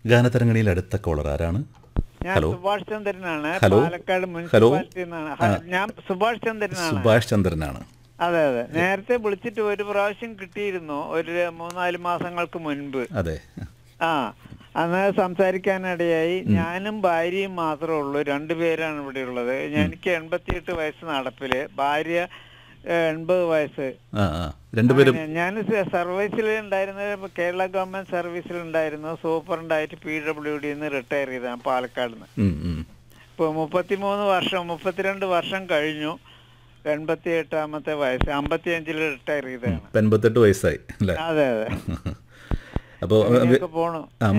ഗാനതരംഗണിയിൽ അടുത്ത കോളർ ആരാണ് ഞാൻ ഹലോ സുഭാഷ് ചന്ദ്രനാണ് ഹലോ. പാലക്കാട് ഹലോ. മുനിസിപ്പാലിറ്റിയിൽ നിന്നാണ് ഹ- ഞാൻ സുഭാഷ് ചന്ദ്രനാണ് സുഭാഷ് ചന്ദ്രനാണ് അതെ അതെ നേരത്തെ വിളിച്ചിട്ട് ഒരു പ്രാവശ്യം കിട്ടിയിരുന്നു ഒരു മൂന്നാല് മാസങ്ങൾക്ക് മുൻപ് അതെ ആ അന്ന് സംസാരിക്കാനിടയായി ഞാനും ഭാര്യയും മാത്രമേ ഉള്ളൂ രണ്ടുപേരാണ് ഇവിടെ ഉള്ളത് എനിക്ക് എൺപത്തിയെട്ട് വയസ്സ് നടപ്പില് ഭാര്യ ഏഹ്, എൺപത് വയസ്സ് ആ ആ രണ്ടുപേരും ഞാൻ സർവീസിൽ ഉണ്ടായിരുന്നത് കേരള ഗവൺമെന്റ് സർവീസിൽ ഉണ്ടായിരുന്നു സൂപ്രണ്ടായിട്ട് പി ഡബ്ല്യു ഡി നിന്ന് റിട്ടയർ ചെയ്തതാണ് പാലക്കാട് നിന്ന് ഉം, ഉം. ഇപ്പൊ മുപ്പത്തിമൂന്ന് വർഷം മുപ്പത്തിരണ്ട് വർഷം കഴിഞ്ഞു എൺപത്തി എട്ടാമത്തെ വയസ്സ് അമ്പത്തിയഞ്ചിൽ റിട്ടയർ ചെയ്തതാണ് ഇപ്പം എൺപത്തെട്ട് വയസ്സായി അല്ലേ അതെ അതെ അപ്പോൾ അങ്ങനെയൊക്കെ പോണു ആ